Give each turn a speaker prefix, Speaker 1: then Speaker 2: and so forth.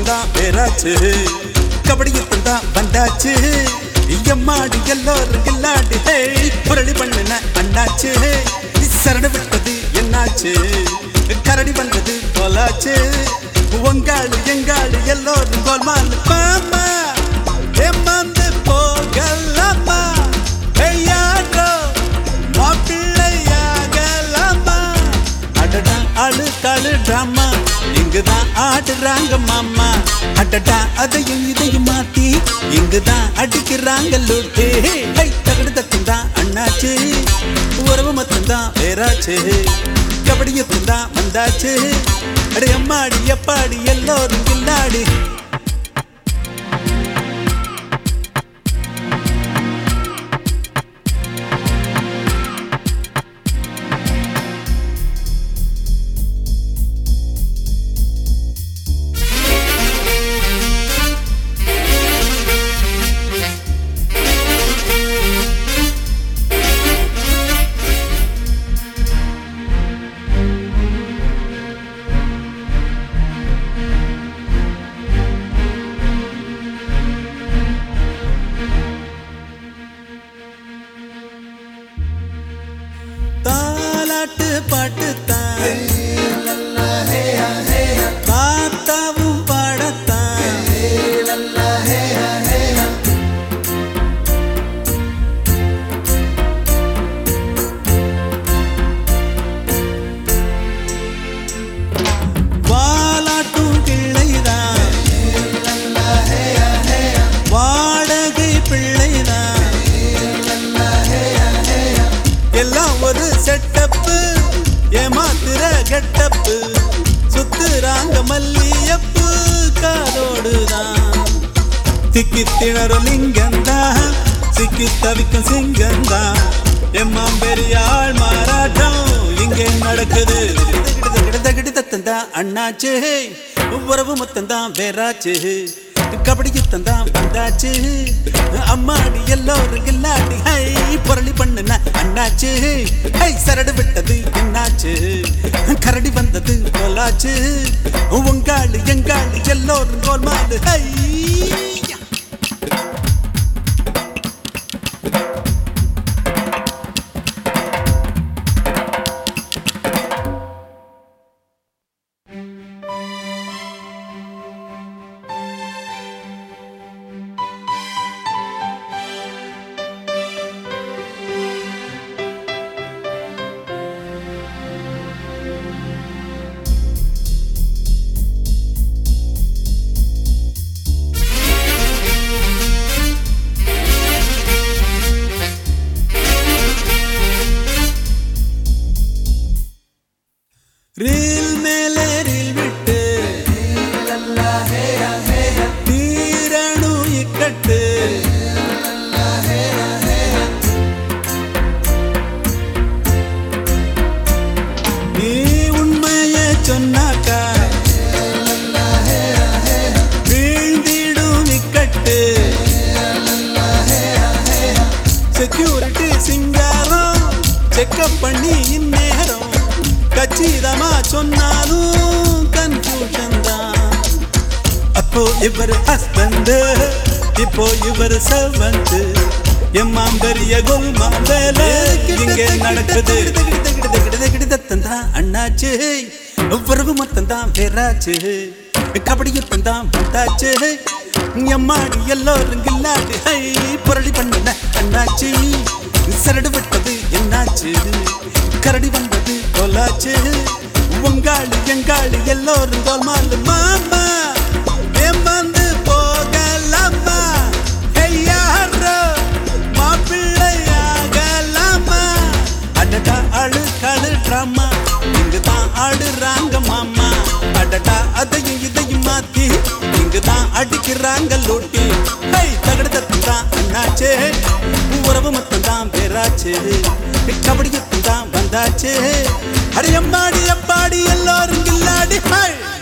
Speaker 1: தான் பேராச்சு கபடியத்தில் தான் வந்தாச்சு எம்மாடி எல்லோரும் கில்லாடி ஹே புரளி பண்ணுன அண்ணாச்சு சரண விட்டது என்னாச்சு கரடி வந்தது போலாச்சு உங்காளு எங்காளு எல்லோரும் கோல்மால் பாமா ஏமாந்து போகலாமா ஐயாடோ மாப்பிள்ளையாகலாமா அடடா அழு தழு ட்ராமா இங்குதான் ஆடுறாங்க மாமா அடடா அதையும் இதையும் மாத்தி இங்குதான் அடிக்கிறாங்க லூட்டு ஹை தகடு தத்தும் தான் அண்ணாச்சு உறவு மொத்தம் தான் வேறாச்சு கபடியத்தும் தான் வந்தாச்சு அடி அம்மாடி எப்பாடி எல்லோரும் கில்லாடி தாலாட்டு பாட்டு தான் தாத்தாவும் பாடத்தான் வாலாட்டும் கிள்ளைதான் வாடகை பிள்ளைதான் எல்லாம் ஒரு செட்டப்பு ஏமாத்துற கெட்டப்பு சுத்துறாங்க மல்லியப்பு காதோடுதான் திக்கி திணறும் லிங்கந்தான் சிக்கி தவிக்கும் சிங்கந்தான் எம்மாம் பெரியாள் மாறாட்டம் இங்கே நடக்குது கிடத்தந்தான் அண்ணாச்சு உறவு மொத்தந்தான் வேறாச்சு கபடி யுத்தந்தான் வந்தாச்சு அம்மாடி எல்லோரும் கில்லாடி ஹை புரளி பண்ணுன அண்ணாச்சு ஹை சரடு விட்டது என்னாச்சு கரடி வந்தது போலாச்சு உங்காளு எங்காளு எல்லோரும் கோல்மாலு ஹை ரீல் மேலே ரீல் விட்டு தீரணு இக்கட்டு நீ உண்மைய சொன்னாக்கா வீழ்ந்திடும் இக்கட்டு செக்யூரிட்டி சிங்காரம் செக்கப் பண்ணி இந்நேரம் கச்சிதமா சொன்னாலும் கன்ஃபியூஷன் தான் அப்போ இவர் ஹஸ்பண்ட் இப்போ இவர் செவன்த் எம்மாம் பெரிய கோல்மாம் வேலை இங்கே நடக்குது கிடத்தந்தான் அண்ணாச்சு உறவு மொத்தம் தான் பேராச்சு கபடி யுத்தம் தான் வந்தாச்சு எம்மாடி எல்லோரும் கில்லாடி ஹை புரளி பண்ணின அண்ணாச்சி சரடு விட்டது என்னாச்சு கரடி வந்தது கொலாச்சு உங்காளு எங்காளு எல்லோரும் கோல்மாலு மாமா ஏமாந்து போகலாமா ஐயாரோ மாப்பிள்ளையாகலாமா அடடா அழு கழு ட்ராமா இங்குதான் ஆடுறாங்க மாமா அடடா அதையும் இதையும் மாத்தி இங்குதான் அடிக்கிறாங்க லூட்டி ஹை தகடத்தத்தும் தான் அண்ணாச்சே உறவு மட்டும் தான் பேராச்சு கபடி தான் வந்தாச்சு அடி அம்மாடி அப்பாடி எல்லாரும் கில்லாடி ஹை